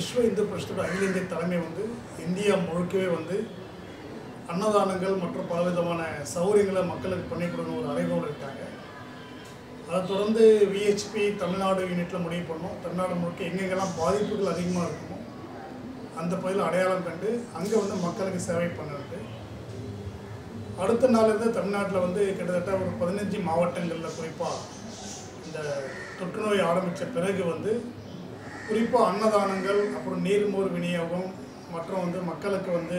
விஸ்வ இந்து பரிஷத்தோட அகில இந்திய தலைமை வந்து இந்தியா முழுக்கவே வந்து அன்னதானங்கள் மற்றும் பலவிதமான சௌகரியங்களை மக்களுக்கு பண்ணி கொடுக்கணும் ஒரு அறைகோடு இருக்காங்க அதை தொடர்ந்து விஹெச்பி தமிழ்நாடு யூனிட்டில் முடிவு பண்ணோம் தமிழ்நாடு முழுக்க எங்கெங்கெல்லாம் பாதிப்புகள் அதிகமாக இருக்குமோ அந்த பகுதியில் அடையாளம் கண்டு அங்கே வந்து மக்களுக்கு சேவை பண்ணுறது அடுத்த நாள் இருந்து தமிழ்நாட்டில் வந்து கிட்டத்தட்ட ஒரு பதினஞ்சு மாவட்டங்களில் குறிப்பாக இந்த தொற்றுநோய் ஆரம்பித்த பிறகு வந்து குறிப்பாக அன்னதானங்கள் அப்புறம் நீர்மோர் விநியோகம் மற்றும் வந்து மக்களுக்கு வந்து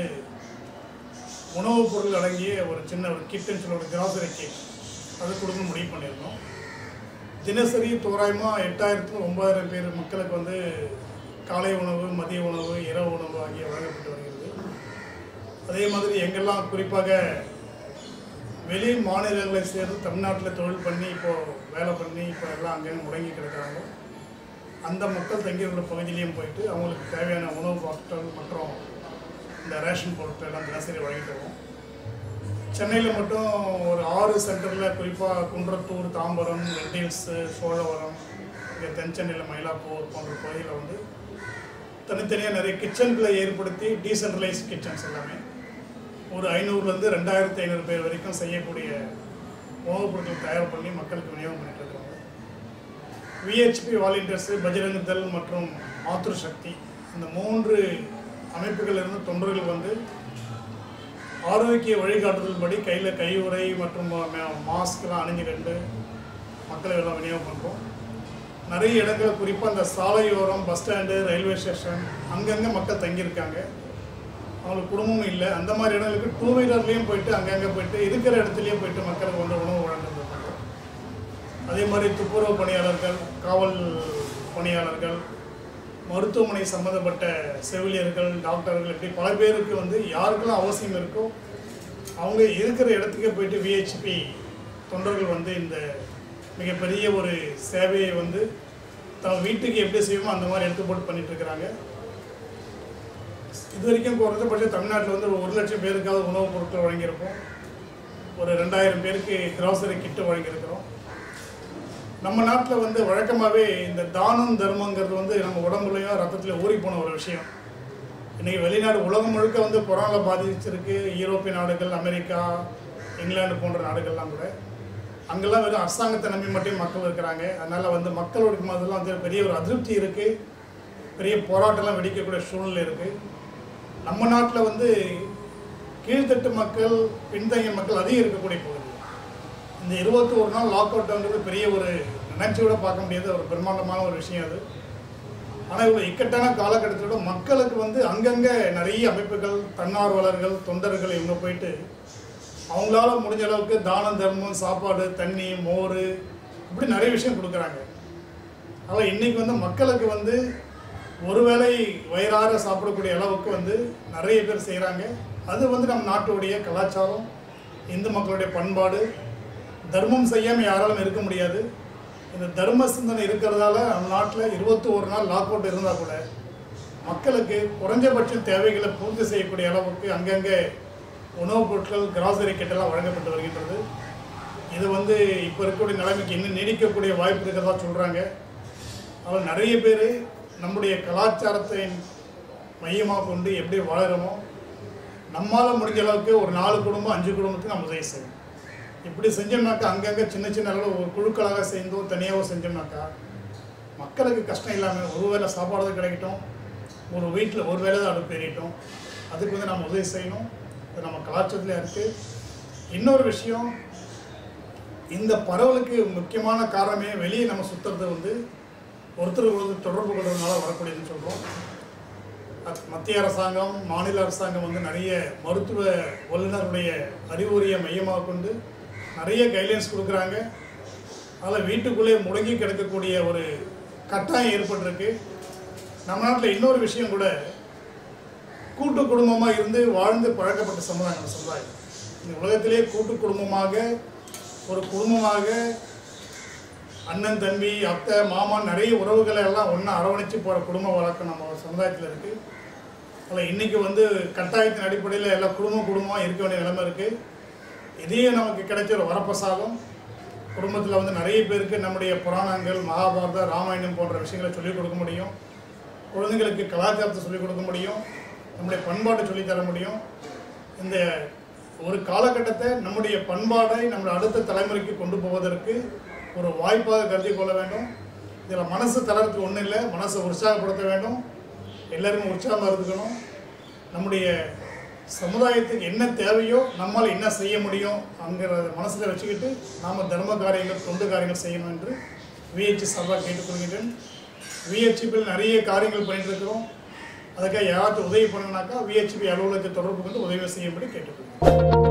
உணவுப் பொருள் அடங்கிய ஒரு சின்ன ஒரு கிட்டுன்னு சொல்ல ஒரு கிராசரி கிட் அது கொடுக்க முடிவு பண்ணியிருக்கோம் தினசரி தோராயமாக எட்டாயிரத்து ஒன்பதாயிரம் பேர் மக்களுக்கு வந்து காலை உணவு மதிய உணவு இரவு உணவு ஆகிய வழங்கப்பட்டு வருகிறது அதே மாதிரி எங்கெல்லாம் குறிப்பாக வெளி மாநிலங்களை சேர்ந்து தமிழ்நாட்டில் தொழில் பண்ணி இப்போது வேலை பண்ணி இப்போ எல்லாம் அங்கே முடங்கி கிடக்கிறாங்க அந்த மக்கள் தங்கியுள்ள பகுதியிலையும் போயிட்டு அவங்களுக்கு தேவையான உணவு பொருட்கள் மற்றும் இந்த ரேஷன் பொருட்கள் எல்லாம் தினசரி வழங்கிட்டு வரோம் சென்னையில் மட்டும் ஒரு ஆறு சென்டரில் குறிப்பாக குன்றத்தூர் தாம்பரம் ரெட்டில்ஸு சோழவரம் இங்கே தென் சென்னையில் மயிலாப்பூர் போன்ற பகுதியில் வந்து தனித்தனியாக நிறைய கிச்சன்களை ஏற்படுத்தி டீசென்ட்ரலைஸ் கிச்சன்ஸ் எல்லாமே ஒரு ஐநூறுலேருந்து ரெண்டாயிரத்தி ஐநூறு பேர் வரைக்கும் செய்யக்கூடிய உணவுப் பொருட்கள் தயார் பண்ணி மக்களுக்கு விநியோகம் பண்ணிட்டு இருக்காங்க விஹெச்பி வாலண்டியர்ஸு பஜ்ரங் தள் மற்றும் மாத்ரு சக்தி இந்த மூன்று அமைப்புகள் இருந்து தொண்டர்கள் வந்து ஆரோக்கிய வழிகாட்டுதல் படி கையில் கையுறை மற்றும் மாஸ்க்லாம் அணிஞ்சுக்கிட்டு மக்களை எல்லாம் விநியோகம் பண்ணுறோம் நிறைய இடங்கள் குறிப்பாக இந்த சாலையோரம் பஸ் ஸ்டாண்டு ரயில்வே ஸ்டேஷன் அங்கங்கே மக்கள் தங்கியிருக்காங்க அவங்களுக்கு குடும்பமும் இல்லை அந்த மாதிரி இடங்களுக்கு டூ வீலர்லேயும் போயிட்டு அங்கங்கே போயிட்டு இருக்கிற இடத்துலையும் போயிட்டு மக்களுக்கு வந்து உணவு வழங்குறது பண்ணுறோம் அதே மாதிரி துப்புரவு பணியாளர்கள் காவல் பணியாளர்கள் மருத்துவமனை சம்மந்தப்பட்ட செவிலியர்கள் டாக்டர்கள் இப்படி பல பேருக்கு வந்து யாருக்கெல்லாம் அவசியம் இருக்கோ அவங்க இருக்கிற இடத்துக்கே போயிட்டு விஹெச்பி தொண்டர்கள் வந்து இந்த மிகப்பெரிய ஒரு சேவையை வந்து தன் வீட்டுக்கு எப்படி செய்வோமோ அந்த மாதிரி எடுத்து போட்டு பண்ணிட்டு இருக்கிறாங்க இது வரைக்கும் குறைந்தபட்சம் தமிழ்நாட்டில் வந்து ஒரு ஒரு லட்சம் பேருக்காவது உணவுப் பொருட்கள் வழங்கியிருப்போம் ஒரு ரெண்டாயிரம் பேருக்கு கிராசரி கிட்டு வழங்கியிருக்கிறோம் நம்ம நாட்டில் வந்து வழக்கமாகவே இந்த தானம் தர்மங்கிறது வந்து நம்ம உடம்புலையும் ரத்தத்தில் ஊறி போன ஒரு விஷயம் இன்றைக்கி வெளிநாடு உலகம் முழுக்க வந்து கொரோனாவில் பாதிச்சிருக்கு யூரோப்பிய நாடுகள் அமெரிக்கா இங்கிலாந்து போன்ற நாடுகள்லாம் கூட அங்கெல்லாம் வெறும் அரசாங்கத்தை நம்பி மட்டும் மக்கள் இருக்கிறாங்க அதனால் வந்து மக்களோட மாதிரிலாம் வந்து பெரிய ஒரு அதிருப்தி இருக்குது பெரிய போராட்டம்லாம் வெடிக்கக்கூடிய சூழ்நிலை இருக்குது நம்ம நாட்டில் வந்து கீழ்த்தட்டு மக்கள் பின்தங்கிய மக்கள் அதிகம் இருக்கக்கூடிய பகுதி இந்த இருபத்தி ஒரு நாள் லாக் அவுட்ங்கிறது பெரிய ஒரு நினைச்சு கூட பார்க்க முடியாத ஒரு பிரம்மாண்டமான ஒரு விஷயம் அது ஆனால் இவ்வளோ இக்கட்டான காலகட்டத்தோட மக்களுக்கு வந்து அங்கங்கே நிறைய அமைப்புகள் தன்னார்வலர்கள் தொண்டர்கள் இவங்க போயிட்டு அவங்களால முடிஞ்ச அளவுக்கு தானம் தர்மம் சாப்பாடு தண்ணி மோர் இப்படி நிறைய விஷயம் கொடுக்குறாங்க ஆனால் இன்னைக்கு வந்து மக்களுக்கு வந்து ஒருவேளை வயிறார சாப்பிடக்கூடிய அளவுக்கு வந்து நிறைய பேர் செய்கிறாங்க அது வந்து நம்ம நாட்டுடைய கலாச்சாரம் இந்து மக்களுடைய பண்பாடு தர்மம் செய்யாமல் யாராலும் இருக்க முடியாது இந்த தர்ம சிந்தனை இருக்கிறதால நம்ம நாட்டில் இருபத்தி ஒரு நாள் லாக் அவுட் இருந்தால் கூட மக்களுக்கு குறைஞ்சபட்சம் தேவைகளை பூர்த்தி செய்யக்கூடிய அளவுக்கு அங்கங்கே உணவுப் பொருட்கள் கிராசரி கிட்டெல்லாம் வழங்கப்பட்டு வருகின்றது இது வந்து இப்போ இருக்கக்கூடிய நிலைமைக்கு இன்னும் நீடிக்கக்கூடிய வாய்ப்பு இருக்கிறதா சொல்கிறாங்க அவர் நிறைய பேர் நம்முடைய கலாச்சாரத்தை மையமாக கொண்டு எப்படி வாழறோமோ நம்மால் முடிஞ்ச அளவுக்கு ஒரு நாலு குடும்பம் அஞ்சு குடும்பத்துக்கு நம்ம உதவி செய்யணும் இப்படி செஞ்சோம்னாக்கா அங்கங்கே சின்ன சின்ன அளவில் ஒரு குழுக்களாக சேர்ந்தோ தனியாகவோ செஞ்சோம்னாக்கா மக்களுக்கு கஷ்டம் இல்லாமல் ஒரு வேளை சாப்பாடு தான் கிடைக்கட்டும் ஒரு வீட்டில் ஒரு வேளை தான் அடுப்பு எரியட்டும் அதுக்கு வந்து நம்ம உதவி செய்யணும் அது நம்ம கலாச்சாரத்தில் இருக்குது இன்னொரு விஷயம் இந்த பரவலுக்கு முக்கியமான காரணமே வெளியே நம்ம சுற்றுறது வந்து ஒருத்தருக்கு ஒருத்தர் தொடர்பு கொள்றதுனால வரக்கூடியதுன்னு சொல்கிறோம் அத்- மத்திய அரசாங்கம் மாநில அரசாங்கம் வந்து நிறைய மருத்துவ வல்லுநருடைய அறிவுரையை மையமாக கொண்டு நிறைய கைட்லைன்ஸ் கொடுக்குறாங்க அதில் வீட்டுக்குள்ளே முடங்கி கிடக்கக்கூடிய ஒரு கட்டாயம் ஏற்பட்டிருக்கு நம்ம நாட்டில் இன்னொரு விஷயம் கூட கூட்டு குடும்பமாக இருந்து வாழ்ந்து பழக்கப்பட்ட சமுதாயம் நம்ம சமுதாயம் இந்த உலகத்திலே கூட்டு குடும்பமாக ஒரு குடும்பமாக அண்ணன் தம்பி அத்தை மாமா நிறைய உறவுகளை எல்லாம் ஒன்றா அரவணைச்சு போகிற குடும்ப வழக்கம் நம்ம சமுதாயத்தில் இருக்குது அதில் இன்றைக்கி வந்து கட்டாயத்தின் அடிப்படையில் எல்லா குடும்ப குடும்பமாக இருக்க வேண்டிய நிலைமை இருக்குது இதையே நமக்கு கிடைச்ச ஒரு வரப்பிரசாதம் குடும்பத்தில் வந்து நிறைய பேருக்கு நம்முடைய புராணங்கள் மகாபாரத ராமாயணம் போன்ற விஷயங்களை சொல்லிக் கொடுக்க முடியும் குழந்தைங்களுக்கு கலாச்சாரத்தை சொல்லிக் கொடுக்க முடியும் நம்முடைய பண்பாட்டை சொல்லித் தர முடியும் இந்த ஒரு காலகட்டத்தை நம்முடைய பண்பாடை நம்ம அடுத்த தலைமுறைக்கு கொண்டு போவதற்கு ஒரு வாய்ப்பாக கருதி கொள்ள வேண்டும் இதில் மனசு தளர்த்து ஒன்றும் இல்லை மனசை உற்சாகப்படுத்த வேண்டும் எல்லாருமே உற்சாகமாக இருந்துக்கணும் நம்முடைய சமுதாயத்துக்கு என்ன தேவையோ நம்மால் என்ன செய்ய முடியும் அங்கிறத மனசில் வச்சுக்கிட்டு நாம் தர்ம காரியங்கள் தொண்டு காரியங்கள் செய்யணும் என்று விஹெச்சி சார்பாக கேட்டுக்கொள்கிறேன் விஹெச்பியில் நிறைய காரியங்கள் பண்ணிட்டு இருக்கிறோம் அதுக்காக யாராச்சும் உதவி பண்ணணுனாக்கா விஹெச்பி அலுவலகத்தை தொடர்பு கொண்டு உதவி செய்யும்படி கேட்டுக்கொள்கிறேன்